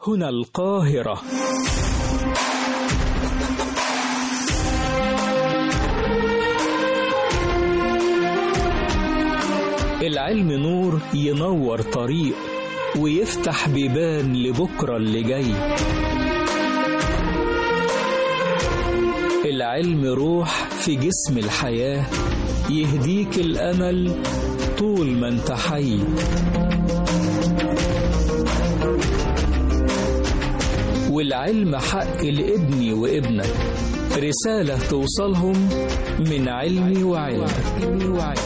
هنا القاهرة العلم نور ينور طريق ويفتح بيبان لبكرة اللي جاي العلم روح في جسم الحياة يهديك الأمل طول ما انت حي والعلم حق لابني وابنك رسالة توصلهم من علمي وعلمك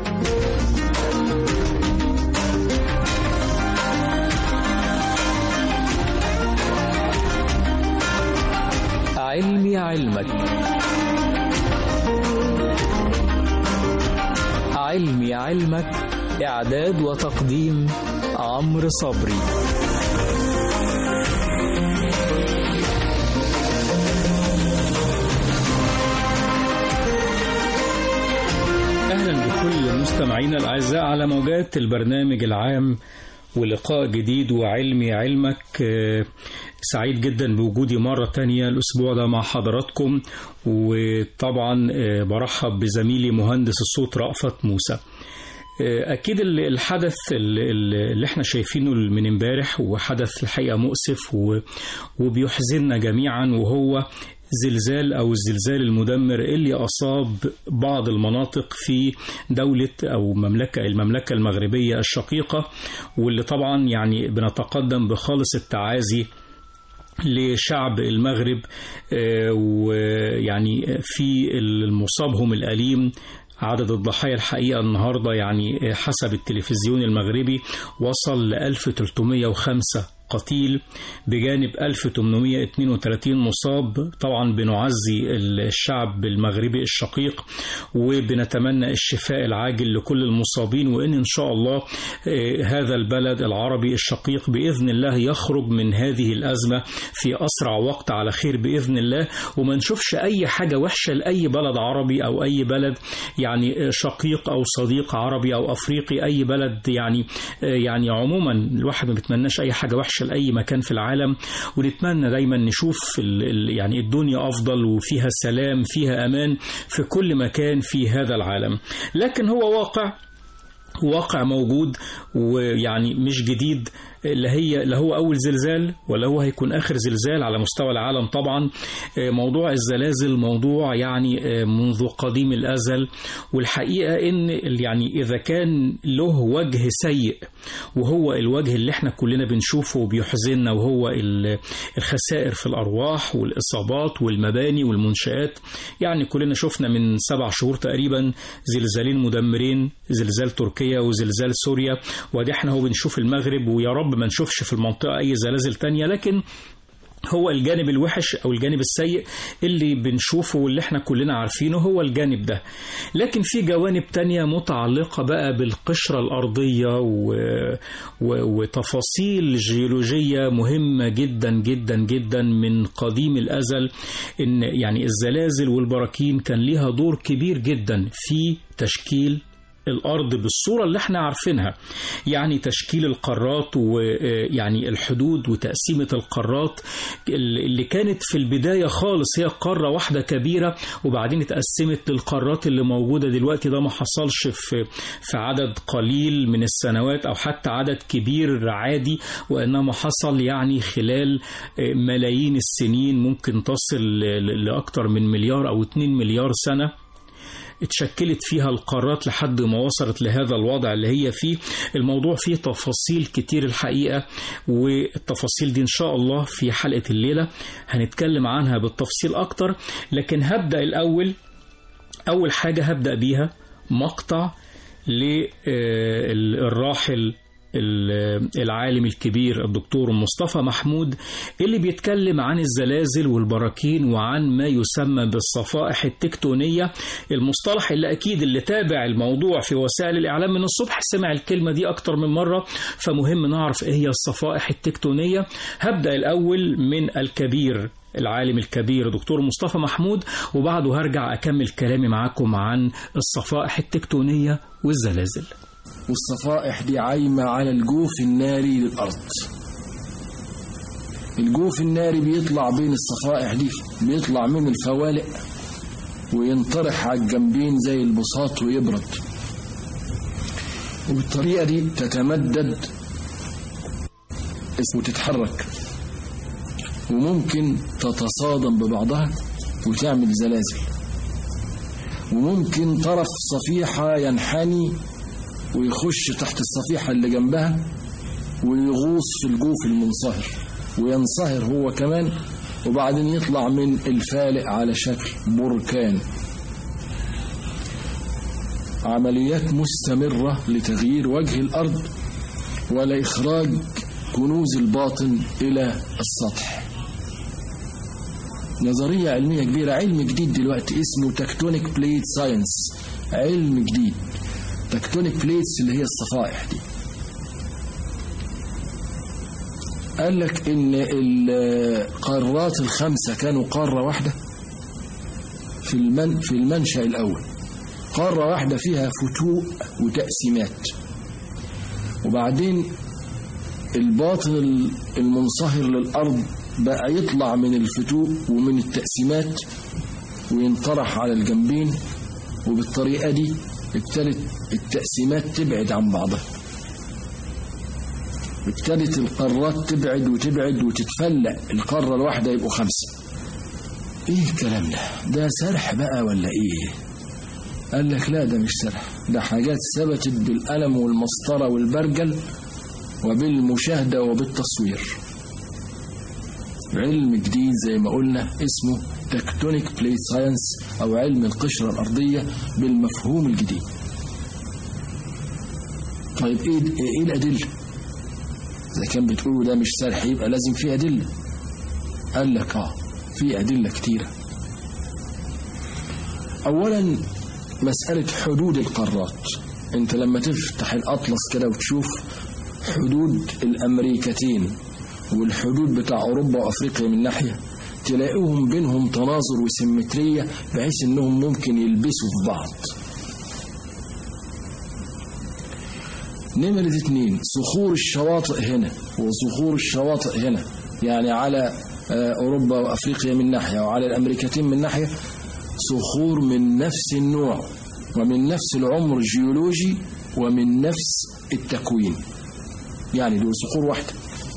علمي علمك علمي علمك إعداد وتقديم عمرو صبري أهلا بكل مستمعينا الأعزاء على موجات البرنامج العام ولقاء جديد وعلمي علمك سعيد جدا بوجودي مرة تانية الأسبوع ده مع حضراتكم وطبعا برحب بزميلي مهندس الصوت رأفت موسى أكيد الحدث اللي احنا شايفينه من امبارح وحدث الحقيقة مؤسف وبيحزننا جميعا وهو زلزال أو الزلزال المدمر اللي أصاب بعض المناطق في دولة أو مملكة المملكة المغربية الشقيقة واللي طبعا يعني بنتقدم بخالص التعازي لشعب المغرب ويعني في المصابهم الأليم عدد الضحايا الحقيقة النهاردة يعني حسب التلفزيون المغربي وصل ل 1305 قتيل بجانب 1832 مصاب طبعا بنعزي الشعب المغربي الشقيق وبنتمنى الشفاء العاجل لكل المصابين وان ان شاء الله هذا البلد العربي الشقيق باذن الله يخرج من هذه الازمه في اسرع وقت على خير باذن الله وما نشوفش اي حاجه وحشه لاي بلد عربي او اي بلد يعني شقيق او صديق عربي او افريقي اي بلد يعني يعني عموما الواحد ما بيتمناش اي حاجه وحشه لاي مكان في العالم ونتمنى دايما نشوف يعني الدنيا افضل وفيها سلام فيها امان في كل مكان في هذا العالم لكن هو واقع واقع موجود ويعني مش جديد لا هي لا هو اول زلزال ولا هو هيكون اخر زلزال على مستوى العالم طبعا موضوع الزلازل موضوع يعني منذ قديم الازل والحقيقه ان يعني اذا كان له وجه سيء وهو الوجه اللي احنا كلنا بنشوفه وبيحزننا وهو الخسائر في الارواح والاصابات والمباني والمنشات يعني كلنا شفنا من سبع شهور تقريبا زلزالين مدمرين زلزال تركيا وزلزال سوريا وادي احنا هو بنشوف المغرب ويا رب ما نشوفش في المنطقة أي زلازل تانية لكن هو الجانب الوحش او الجانب السيء اللي بنشوفه واللي احنا كلنا عارفينه هو الجانب ده لكن في جوانب تانية متعلقة بقى بالقشرة الأرضية و... و... وتفاصيل جيولوجية مهمة جدا جدا جدا من قديم الأزل إن يعني الزلازل والبراكين كان ليها دور كبير جدا في تشكيل الأرض بالصورة اللي احنا عارفينها يعني تشكيل القارات ويعني الحدود وتقسيمة القارات اللي كانت في البداية خالص هي قارة واحدة كبيرة وبعدين اتقسمت للقارات اللي موجودة دلوقتي ده ما حصلش في في عدد قليل من السنوات أو حتى عدد كبير عادي وإنما حصل يعني خلال ملايين السنين ممكن تصل لأكثر من مليار أو 2 مليار سنة اتشكلت فيها القارات لحد ما وصلت لهذا الوضع اللي هي فيه الموضوع فيه تفاصيل كتير الحقيقة والتفاصيل دي إن شاء الله في حلقة الليلة هنتكلم عنها بالتفصيل أكتر لكن هبدأ الأول أول حاجة هبدأ بيها مقطع للراحل العالم الكبير الدكتور مصطفى محمود اللي بيتكلم عن الزلازل والبراكين وعن ما يسمى بالصفائح التكتونية المصطلح اللي أكيد اللي تابع الموضوع في وسائل الإعلام من الصبح سمع الكلمة دي أكتر من مرة فمهم نعرف إيه هي الصفائح التكتونية هبدأ الأول من الكبير العالم الكبير دكتور مصطفى محمود وبعده هرجع أكمل كلامي معاكم عن الصفائح التكتونية والزلازل والصفائح دي عايمة على الجوف الناري للأرض الجوف الناري بيطلع بين الصفائح دي بيطلع من الفوالق وينطرح على الجنبين زي البساط ويبرد وبالطريقة دي تتمدد وتتحرك وممكن تتصادم ببعضها وتعمل زلازل وممكن طرف صفيحة ينحني ويخش تحت الصفيحة اللي جنبها ويغوص في الجوف المنصهر وينصهر هو كمان وبعدين يطلع من الفالق على شكل بركان عمليات مستمرة لتغيير وجه الأرض ولإخراج كنوز الباطن إلى السطح نظرية علمية كبيرة علم جديد دلوقتي اسمه تكتونيك بليت ساينس علم جديد تكتونيك بليتس اللي هي الصفائح دي قال لك ان القارات الخمسة كانوا قارة واحدة في المن في المنشأ الأول قارة واحدة فيها فتوء وتقسيمات وبعدين الباطن المنصهر للأرض بقى يطلع من الفتوء ومن التقسيمات وينطرح على الجنبين وبالطريقة دي ابتدت التقسيمات تبعد عن بعضها ابتدت القارات تبعد وتبعد وتتفلق القارة الواحدة يبقوا خمسة ايه الكلام ده ده سرح بقى ولا ايه قال لك لا ده مش سرح ده حاجات ثبتت بالقلم والمسطرة والبرجل وبالمشاهدة وبالتصوير علم جديد زي ما قلنا اسمه تكتونيك بليت ساينس او علم القشرة الارضية بالمفهوم الجديد طيب ايه ايه الادله اذا كان بتقولوا ده مش سرح يبقى لازم في ادله قال لك اه في ادله كتيره اولا مساله حدود القارات انت لما تفتح الاطلس كده وتشوف حدود الامريكتين والحدود بتاع اوروبا وافريقيا من ناحيه تلاقيهم بينهم تناظر وسيمتريه بحيث انهم ممكن يلبسوا في بعض نمرة اتنين صخور الشواطئ هنا وصخور الشواطئ هنا يعني على أوروبا وأفريقيا من ناحية وعلى الأمريكتين من ناحية صخور من نفس النوع ومن نفس العمر الجيولوجي ومن نفس التكوين يعني دول صخور واحدة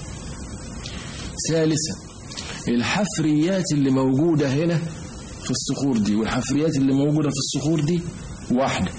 ثالثا الحفريات اللي موجودة هنا في الصخور دي والحفريات اللي موجودة في الصخور دي واحدة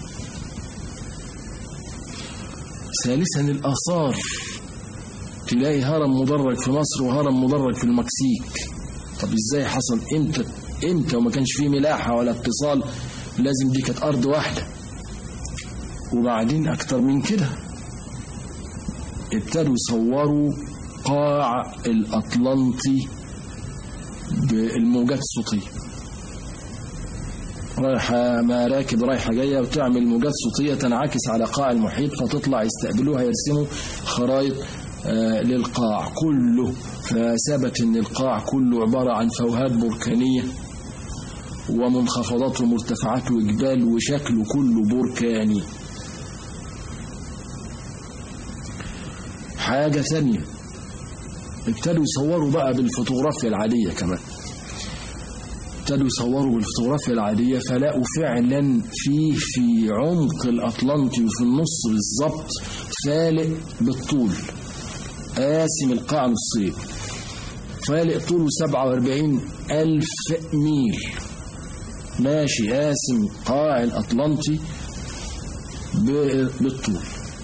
ثالثا الآثار تلاقي هرم مدرج في مصر وهرم مدرج في المكسيك طب ازاي حصل امتى امتى وما كانش فيه ملاحة ولا اتصال لازم دي كانت أرض واحدة وبعدين أكتر من كده ابتدوا يصوروا قاع الأطلنطي بالموجات الصوتية رايحة مراكب رايحة جاية وتعمل موجات صوتية تنعكس على قاع المحيط فتطلع يستقبلوها يرسموا خرائط آه للقاع كله فثبت ان القاع كله عبارة عن فوهات بركانية ومنخفضات ومرتفعات وجبال وشكله كله بركاني حاجة ثانية ابتدوا يصوروا بقى بالفوتوغرافيا العادية كمان ابتدوا يصوروا بالفوتوغرافيا العادية فلاقوا فعلا في في عمق الأطلنطي وفي النص بالظبط فالق بالطول قاسم القاع نصين فالق طوله 47 ألف ميل ماشي قاسم قاع الأطلنطي بالطول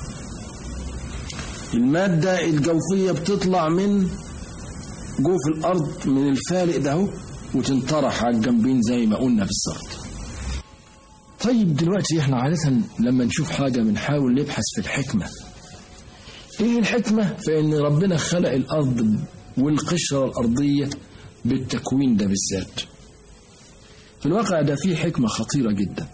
المادة الجوفية بتطلع من جوف الأرض من الفالق ده وتنطرح على الجنبين زي ما قلنا بالظبط طيب دلوقتي احنا عادة لما نشوف حاجة بنحاول نبحث في الحكمة ايه الحكمة في ان ربنا خلق الارض والقشرة الارضية بالتكوين ده بالذات في الواقع ده فيه حكمة خطيرة جدا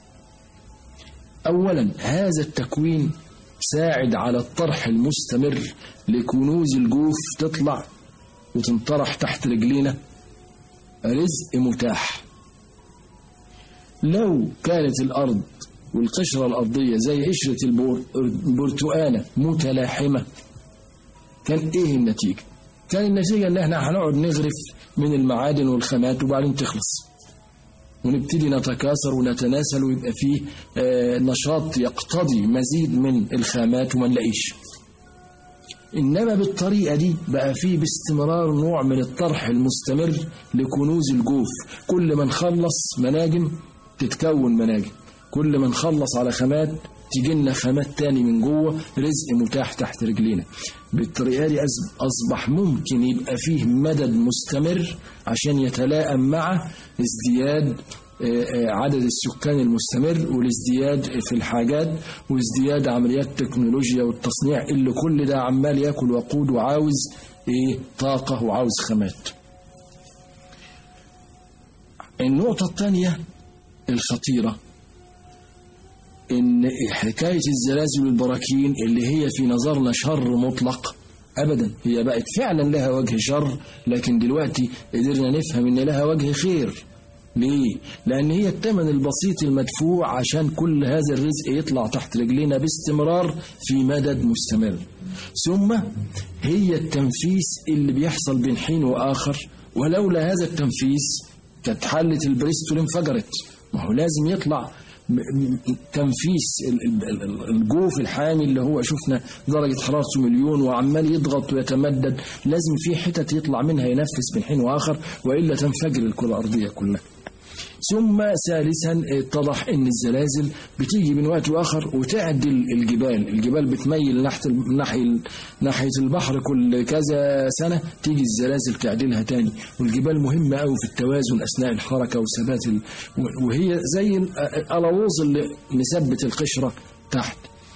اولا هذا التكوين ساعد على الطرح المستمر لكنوز الجوف تطلع وتنطرح تحت رجلينا رزق متاح لو كانت الأرض والقشرة الأرضية زي قشرة البرتقانة متلاحمة كان إيه النتيجة؟ كان النتيجة إن إحنا هنقعد نغرف من المعادن والخامات وبعدين تخلص ونبتدي نتكاثر ونتناسل ويبقى فيه آه، نشاط يقتضي مزيد من الخامات وما نلاقيش إنما بالطريقة دي بقى فيه باستمرار نوع من الطرح المستمر لكنوز الجوف كل ما نخلص مناجم تتكون مناجم كل ما نخلص على خامات تيجي لنا خامات تاني من جوه رزق متاح تحت رجلينا بالطريقة دي أز- أصبح ممكن يبقى فيه مدد مستمر عشان يتلائم مع ازدياد آه، آه، عدد السكان المستمر والازدياد في الحاجات وازدياد عمليات التكنولوجيا والتصنيع اللي كل ده عمال ياكل وقود وعاوز ايه طاقة وعاوز خامات النقطة الثانية الخطيرة ان حكاية الزلازل والبراكين اللي هي في نظرنا شر مطلق ابدا هي بقت فعلا لها وجه شر لكن دلوقتي قدرنا نفهم ان لها وجه خير ليه؟ لأن هي الثمن البسيط المدفوع عشان كل هذا الرزق يطلع تحت رجلينا باستمرار في مدد مستمر. ثم هي التنفيس اللي بيحصل بين حين وآخر ولولا هذا التنفيس كانت حلة البريستول انفجرت. ما هو لازم يطلع م- م- تنفيس ال- ال- ال- الجوف الحامي اللي هو شفنا درجة حرارته مليون وعمال يضغط ويتمدد لازم في حتت يطلع منها ينفس من حين وآخر وإلا تنفجر الكرة الأرضية كلها ثم ثالثا اتضح ان الزلازل بتيجي من وقت واخر وتعدل الجبال، الجبال بتميل ناحيه ناحيه ناحيه البحر كل كذا سنه تيجي الزلازل تعدلها تاني، والجبال مهمه قوي في التوازن اثناء الحركه وثبات ال... وهي زي الالوظ اللي مثبت القشره تحت.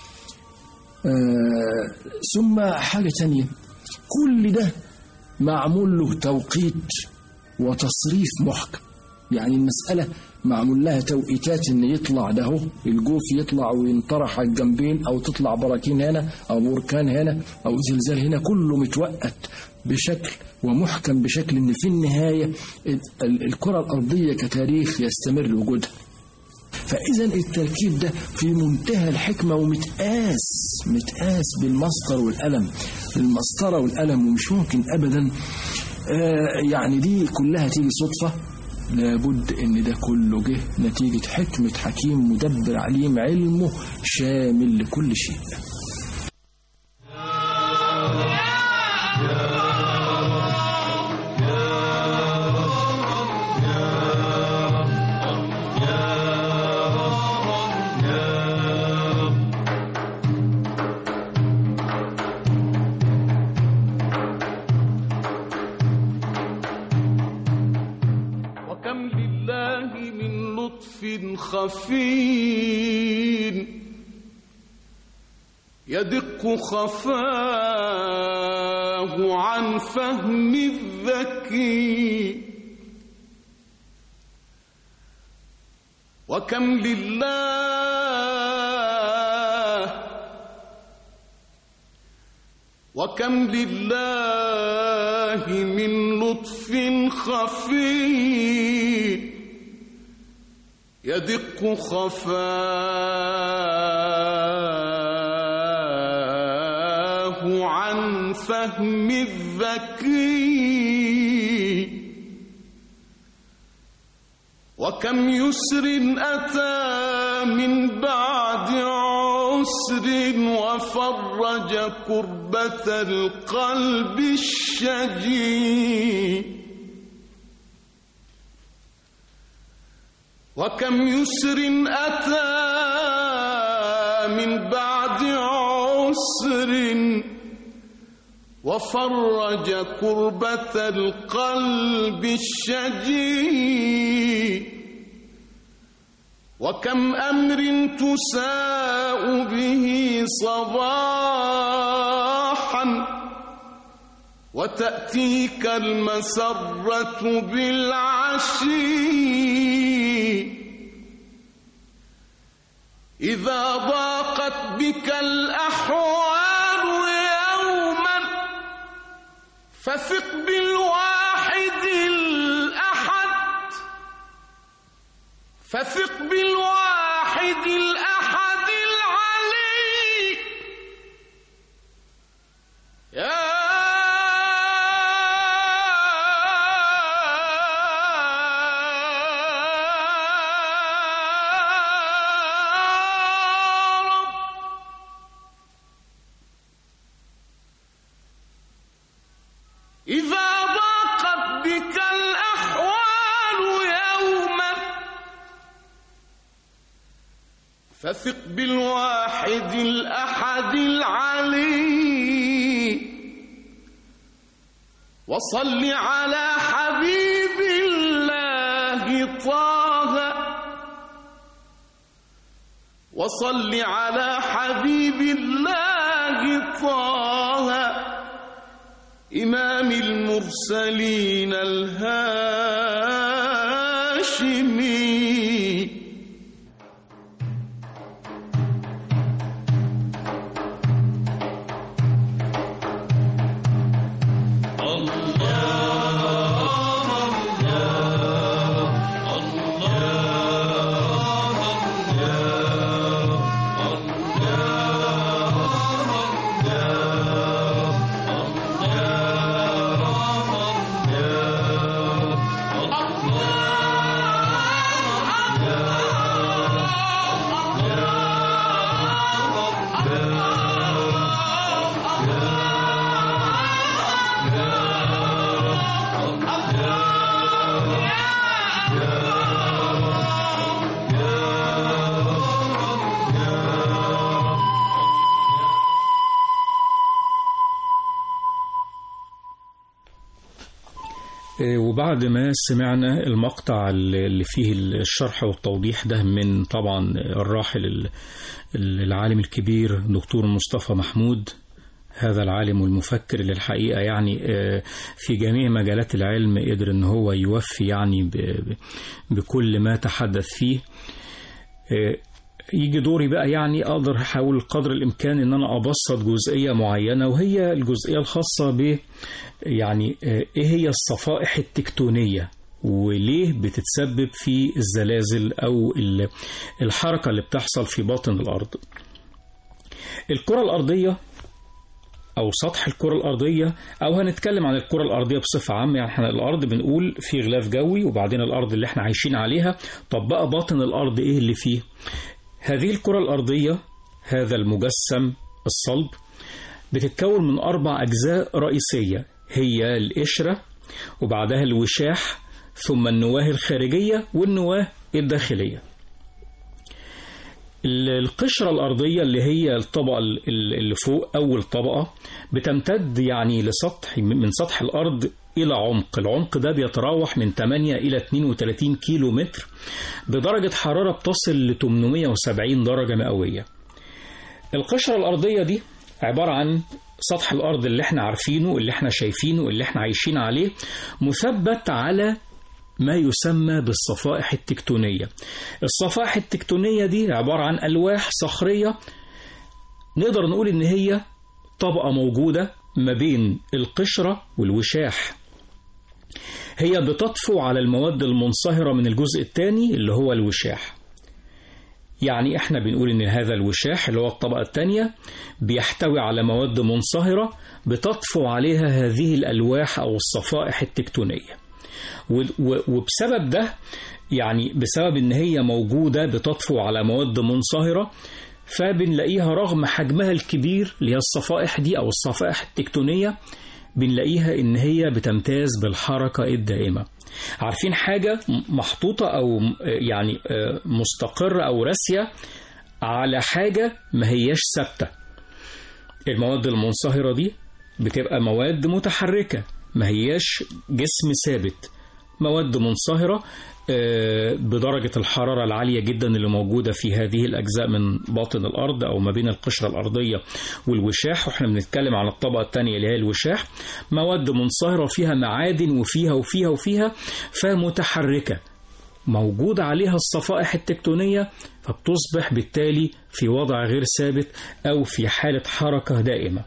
آه ثم حاجه تانيه كل ده معمول له توقيت وتصريف محكم يعني المسألة معمول لها توقيتات ان يطلع ده هو الجوف يطلع وينطرح على الجنبين او تطلع براكين هنا او بركان هنا او زلزال هنا كله متوقت بشكل ومحكم بشكل ان في النهاية ال- الكرة الارضية كتاريخ يستمر وجودها فإذا التركيب ده في منتهى الحكمة ومتقاس متقاس بالمسطر والقلم المسطرة والقلم ومش ممكن أبدا آه يعني دي كلها تيجي صدفة لابد ان ده كله جه نتيجة حكمة حكيم مدبر عليم علمه شامل لكل شيء وكم لله من لطف خفي يدق خفاه عن فهم الذكي وكم لله وكم لله من لطف خفي يدق خفاه عن فهم الذكي وكم يسر أتى من بعد عسر وفرج كربة القلب الشجي وكم يسر أتى من بعد عسر وفرج كربة القلب الشجي وكم أمر تساء به صباحا وتأتيك المسرة بالعشي إذا ضاقت بك الأحوال يوما فثق بالواحد الأحد فثق بالواحد الأحد العلي يا إذا ضاقت بك الأحوال يوما فثق بالواحد الأحد العلي وصل على حبيب الله طه وصل على حبيب الله طه إمام المرسلين الهاشمي إيه، وبعد ما سمعنا المقطع اللي فيه الشرح والتوضيح ده من طبعا الراحل ال- العالم الكبير دكتور مصطفى محمود هذا العالم والمفكر اللي الحقيقة يعني آه، في جميع مجالات العلم قدر ان هو يوفي يعني ب- ب- بكل ما تحدث فيه آه، يجي دوري بقى يعني اقدر احاول قدر الامكان ان انا ابسط جزئيه معينه وهي الجزئيه الخاصه ب يعني آه، ايه هي الصفائح التكتونيه وليه بتتسبب في الزلازل او ال- الحركه اللي بتحصل في باطن الارض الكره الارضيه او سطح الكره الارضيه او هنتكلم عن الكره الارضيه بصفه عامه يعني احنا الارض بنقول في غلاف جوي وبعدين الارض اللي احنا عايشين عليها طب بقى باطن الارض ايه اللي فيه هذه الكره الارضيه هذا المجسم الصلب بتتكون من اربع اجزاء رئيسيه هي القشره وبعدها الوشاح ثم النواه الخارجيه والنواه الداخليه القشرة الأرضية اللي هي الطبقة ال- اللي فوق أول طبقة بتمتد يعني لسطح من سطح الأرض إلى عمق العمق ده بيتراوح من 8 إلى 32 كيلو متر بدرجة حرارة بتصل ل 870 درجة مئوية القشرة الأرضية دي عبارة عن سطح الأرض اللي احنا عارفينه اللي احنا شايفينه اللي احنا عايشين عليه مثبت على ما يسمى بالصفائح التكتونية الصفائح التكتونية دي عبارة عن ألواح صخرية نقدر نقول إن هي طبقة موجودة ما بين القشرة والوشاح هي بتطفو على المواد المنصهرة من الجزء الثاني اللي هو الوشاح يعني احنا بنقول ان هذا الوشاح اللي هو الطبقة الثانية بيحتوي على مواد منصهرة بتطفو عليها هذه الألواح أو الصفائح التكتونية و- و- وبسبب ده يعني بسبب ان هي موجوده بتطفو على مواد منصهره فبنلاقيها رغم حجمها الكبير اللي هي الصفائح دي او الصفائح التكتونيه بنلاقيها ان هي بتمتاز بالحركه الدائمه عارفين حاجه م- محطوطه او م- يعني آه، مستقره او راسيه على حاجه ما هياش ثابته المواد المنصهرة دي بتبقى مواد متحركة ما هياش جسم ثابت مواد منصهرة آه، بدرجة الحرارة العالية جدا اللي موجودة في هذه الأجزاء من باطن الأرض أو ما بين القشرة الأرضية والوشاح وإحنا بنتكلم عن الطبقة الثانية اللي هي الوشاح مواد منصهرة فيها معادن وفيها وفيها وفيها فمتحركة موجود عليها الصفائح التكتونية فبتصبح بالتالي في وضع غير ثابت أو في حالة حركة دائمة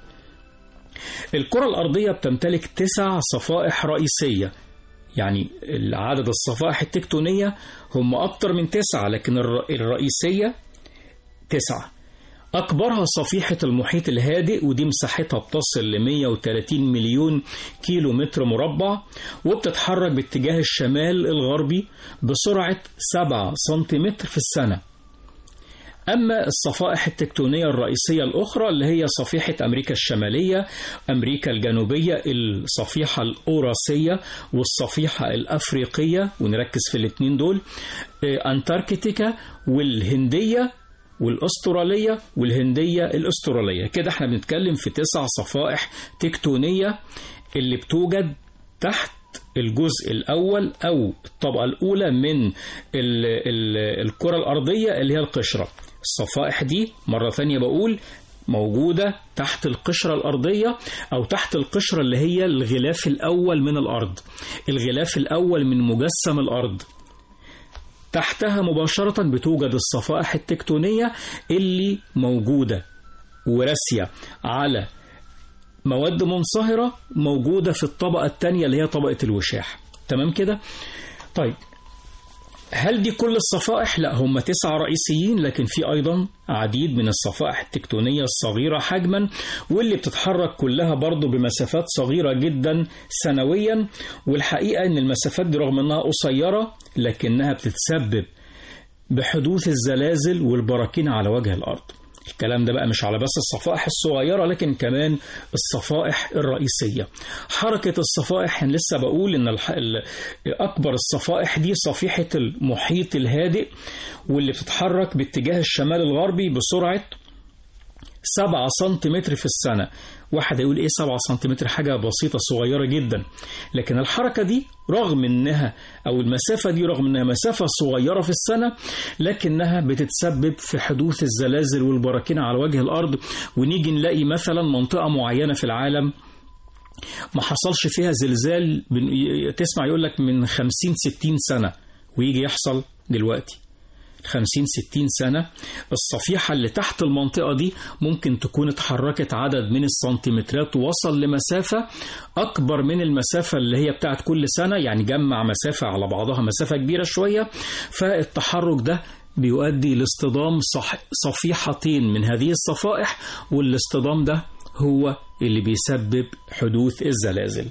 الكرة الأرضية بتمتلك تسع صفائح رئيسية يعني عدد الصفائح التكتونية هم أكتر من تسعة لكن الر- الرئيسية تسعة أكبرها صفيحة المحيط الهادئ ودي مساحتها بتصل ل 130 مليون كيلو متر مربع وبتتحرك باتجاه الشمال الغربي بسرعة 7 سنتيمتر في السنة أما الصفائح التكتونية الرئيسية الأخرى اللي هي صفيحة أمريكا الشمالية أمريكا الجنوبية الصفيحة الأوراسية والصفيحة الأفريقية ونركز في الاثنين دول أنتاركتيكا والهندية والأسترالية والهندية الأسترالية كده احنا بنتكلم في تسع صفائح تكتونية اللي بتوجد تحت الجزء الأول أو الطبقة الأولى من ال ال الكرة الأرضية اللي هي القشرة الصفائح دي مرة ثانية بقول موجودة تحت القشرة الأرضية أو تحت القشرة اللي هي الغلاف الأول من الأرض الغلاف الأول من مجسم الأرض تحتها مباشرة بتوجد الصفائح التكتونية اللي موجودة وراسية على مواد منصهرة موجودة في الطبقة الثانية اللي هي طبقة الوشاح تمام كده؟ طيب هل دي كل الصفائح؟ لا هم تسعة رئيسيين لكن في أيضا عديد من الصفائح التكتونية الصغيرة حجما واللي بتتحرك كلها برضو بمسافات صغيرة جدا سنويا والحقيقة أن المسافات دي رغم أنها قصيرة لكنها بتتسبب بحدوث الزلازل والبراكين على وجه الأرض الكلام ده بقى مش على بس الصفائح الصغيرة لكن كمان الصفائح الرئيسية حركة الصفائح لسه بقول ان أكبر الصفائح دي صفيحة المحيط الهادئ واللي بتتحرك باتجاه الشمال الغربي بسرعة 7 سنتيمتر في السنة واحد يقول ايه 7 سنتيمتر حاجة بسيطة صغيرة جدا لكن الحركة دي رغم انها او المسافة دي رغم انها مسافة صغيرة في السنة لكنها بتتسبب في حدوث الزلازل والبراكين على وجه الارض ونيجي نلاقي مثلا منطقة معينة في العالم ما حصلش فيها زلزال تسمع يقول لك من 50 60 سنة ويجي يحصل دلوقتي 50 60 سنة الصفيحة اللي تحت المنطقة دي ممكن تكون اتحركت عدد من السنتيمترات ووصل لمسافة أكبر من المسافة اللي هي بتاعت كل سنة يعني جمع مسافة على بعضها مسافة كبيرة شوية فالتحرك ده بيؤدي لاصطدام صفيحتين من هذه الصفائح والاصطدام ده هو اللي بيسبب حدوث الزلازل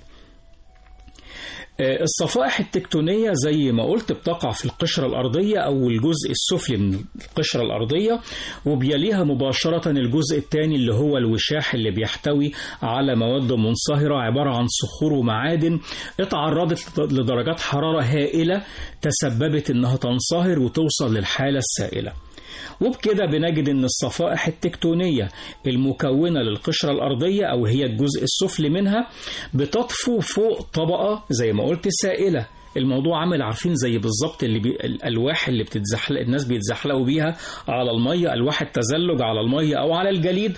الصفائح التكتونية زي ما قلت بتقع في القشرة الأرضية أو الجزء السفلي من القشرة الأرضية وبيليها مباشرة الجزء الثاني اللي هو الوشاح اللي بيحتوي على مواد منصهرة عبارة عن صخور ومعادن اتعرضت لدرجات حرارة هائلة تسببت إنها تنصهر وتوصل للحالة السائلة وبكده بنجد ان الصفائح التكتونيه المكونه للقشره الارضيه او هي الجزء السفلي منها بتطفو فوق طبقه زي ما قلت سائله الموضوع عامل عارفين زي بالظبط اللي بي... الالواح اللي بتتزحلق الناس بيتزحلقوا بيها على الميه الواح التزلج على الميه او على الجليد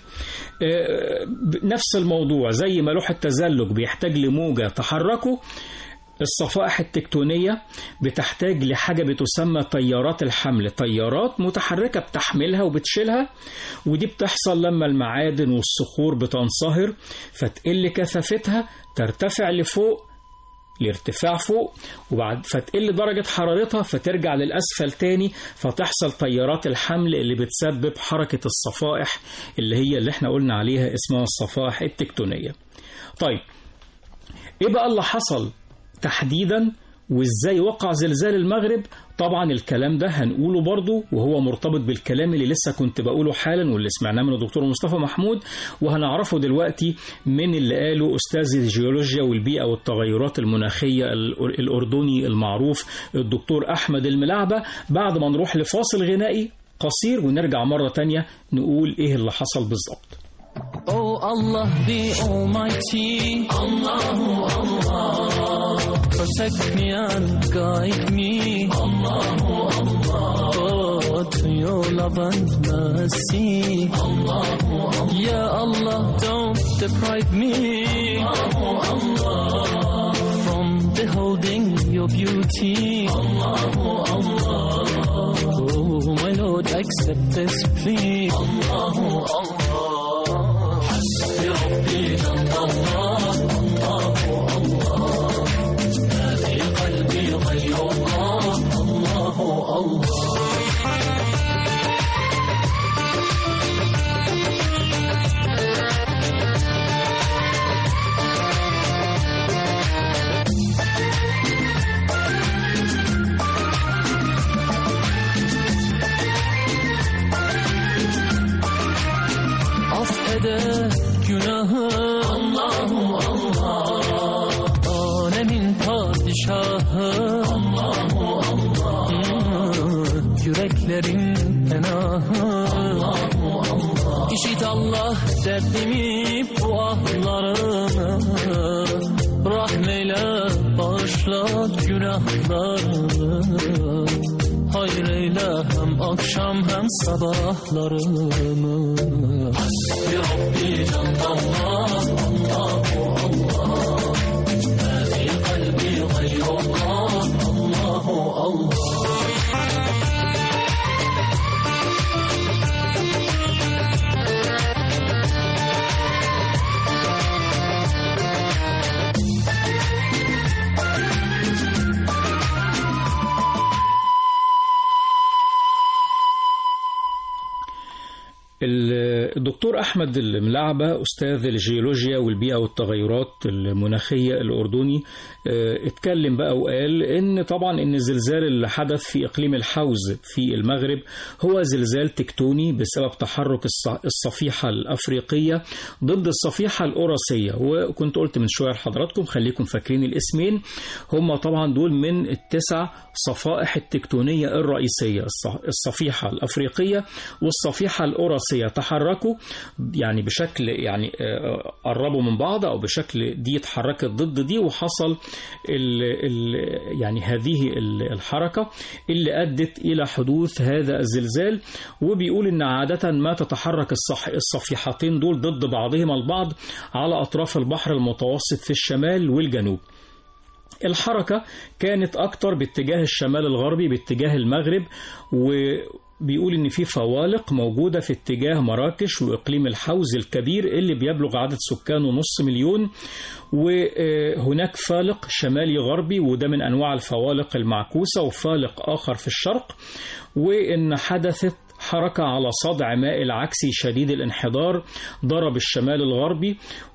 نفس الموضوع زي ما لوح التزلج بيحتاج لموجه تحركه الصفائح التكتونية بتحتاج لحاجة بتسمى طيارات الحمل طيارات متحركة بتحملها وبتشيلها ودي بتحصل لما المعادن والصخور بتنصهر فتقل كثافتها ترتفع لفوق لارتفاع فوق وبعد فتقل درجة حرارتها فترجع للأسفل تاني فتحصل تيارات الحمل اللي بتسبب حركة الصفائح اللي هي اللي احنا قلنا عليها اسمها الصفائح التكتونية طيب ايه بقى اللي حصل تحديدا وازاي وقع زلزال المغرب طبعا الكلام ده هنقوله برضو وهو مرتبط بالكلام اللي لسه كنت بقوله حالا واللي سمعناه من الدكتور مصطفى محمود وهنعرفه دلوقتي من اللي قاله أستاذ الجيولوجيا والبيئة والتغيرات المناخية الأردني المعروف الدكتور أحمد الملعبة بعد ما نروح لفاصل غنائي قصير ونرجع مرة تانية نقول إيه اللي حصل بالظبط Oh Allah the Almighty Allahu Allah Protect me and guide me Allahu Allah Oh to your love and mercy Allahu Allah Ya Allah don't deprive me Allahu Allah From beholding your beauty Allahu Allah Oh my Lord accept this plea Allahu Allah حسبي ربي جنب الله الله الله ما في قلبي غير الله الله الله şahı Allahu Allah Yüreklerin penahı Allahu Allah İşit Allah derdimi bu ahlarımı Rahmeyle bağışla günahlarımı Hayır eyle hem akşam hem sabahlarımı Hasbi Rabbi can Allah Allahu Allah Ma fi kalbi gayrullah Allahu Allah الدكتور أحمد الملعبة أستاذ الجيولوجيا والبيئة والتغيرات المناخية الأردني اه، اتكلم بقى وقال إن طبعا إن الزلزال اللي حدث في إقليم الحوز في المغرب هو زلزال تكتوني بسبب تحرك الص- الصفيحة الأفريقية ضد الصفيحة الأوراسية وكنت قلت من شوية لحضراتكم خليكم فاكرين الاسمين هم طبعا دول من التسع صفائح التكتونية الرئيسية الص- الصفيحة الأفريقية والصفيحة الأوراسية تحركوا يعني بشكل يعني آه، قربوا من بعض أو بشكل دي اتحركت ضد دي وحصل ال ال يعني هذه ال- الحركة اللي أدت إلى حدوث هذا الزلزال وبيقول إن عادة ما تتحرك الصح الصفيحتين دول ضد بعضهما البعض على أطراف البحر المتوسط في الشمال والجنوب الحركة كانت أكتر باتجاه الشمال الغربي باتجاه المغرب وبيقول إن في فوالق موجودة في اتجاه مراكش وإقليم الحوز الكبير اللي بيبلغ عدد سكانه نص مليون وهناك فالق شمالي غربي وده من أنواع الفوالق المعكوسة وفالق آخر في الشرق وإن حدثت حركة على صدع ماء العكسي شديد الانحدار ضرب الشمال الغربي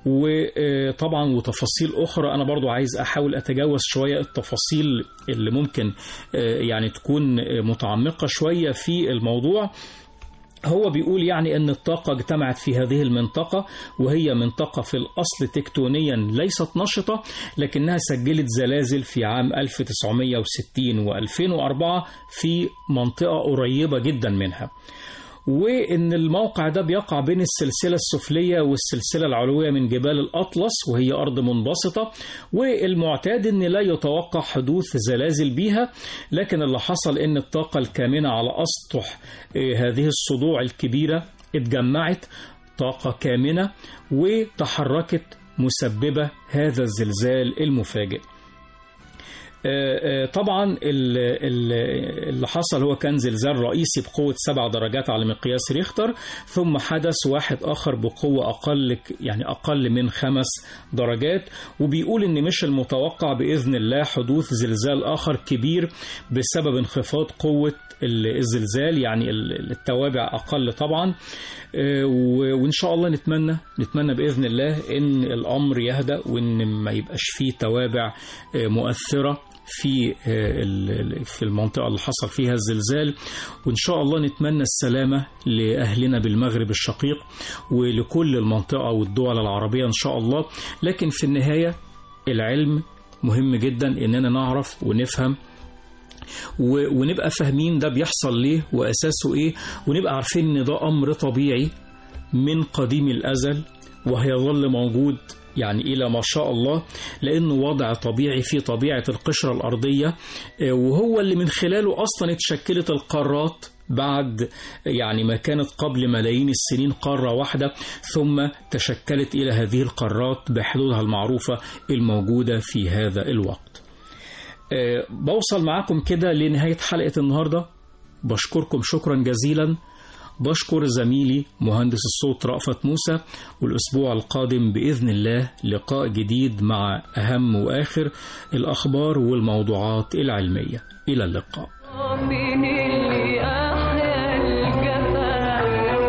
وطبعا وتفاصيل أخرى أنا برضو عايز أحاول أتجاوز شوية التفاصيل اللي ممكن آه، يعني تكون آه، متعمقة شوية في الموضوع هو بيقول يعني أن الطاقة اجتمعت في هذه المنطقة وهي منطقة في الأصل تكتونيا ليست نشطة لكنها سجلت زلازل في عام 1960 و2004 في منطقة قريبة جدا منها وإن الموقع ده بيقع بين السلسلة السفلية والسلسلة العلوية من جبال الأطلس وهي أرض منبسطة والمعتاد أن لا يتوقع حدوث زلازل بيها لكن اللي حصل أن الطاقة الكامنة على أسطح آه، هذه الصدوع الكبيرة اتجمعت طاقة كامنة وتحركت مسببة هذا الزلزال المفاجئ آه، آه، طبعا ال- ال- اللي حصل هو كان زلزال رئيسي بقوة سبع درجات على مقياس ريختر ثم حدث واحد آخر بقوة أقل ك- يعني أقل من خمس درجات وبيقول إن مش المتوقع بإذن الله حدوث زلزال آخر كبير بسبب انخفاض قوة ال- الزلزال يعني ال- التوابع أقل طبعا آه، و- وإن شاء الله نتمنى نتمنى بإذن الله إن الأمر يهدأ وإن ما يبقاش فيه توابع آه، مؤثرة في آه، ال- ال- في المنطقة اللي حصل فيها الزلزال وإن شاء الله نتمنى السلامة لأهلنا بالمغرب الشقيق ولكل المنطقة والدول العربية إن شاء الله لكن في النهاية العلم مهم جدا إننا نعرف ونفهم و- ونبقى فاهمين ده بيحصل ليه وأساسه إيه ونبقى عارفين إن ده أمر طبيعي من قديم الأزل وهيظل موجود يعني إلى ما شاء الله لأنه وضع طبيعي في طبيعة القشرة الأرضية آه، وهو اللي من خلاله أصلا اتشكلت القارات بعد يعني ما كانت قبل ملايين السنين قارة واحدة ثم تشكلت إلى هذه القارات بحدودها المعروفة الموجودة في هذا الوقت آه، بوصل معاكم كده لنهاية حلقة النهاردة بشكركم شكرا جزيلا بشكر زميلي مهندس الصوت رأفت موسى والأسبوع القادم بإذن الله لقاء جديد مع أهم وآخر الأخبار والموضوعات العلمية إلى اللقاء من اللي أحيا الجفا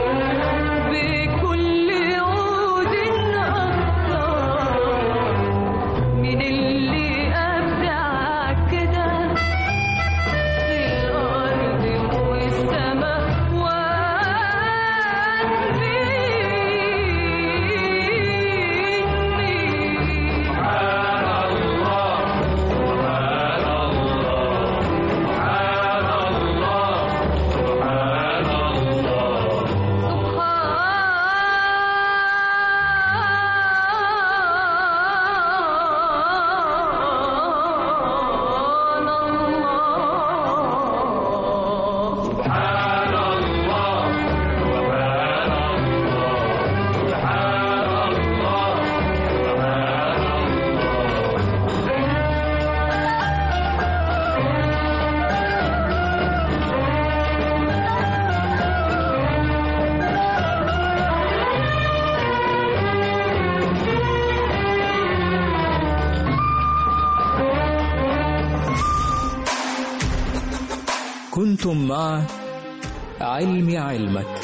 بكل عود أكتر من اللي أبدع كده في الأرض والسماء ومين كنتم مع علم علمك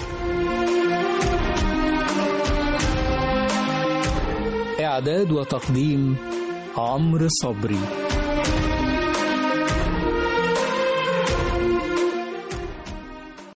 إعداد وتقديم عمرو صبري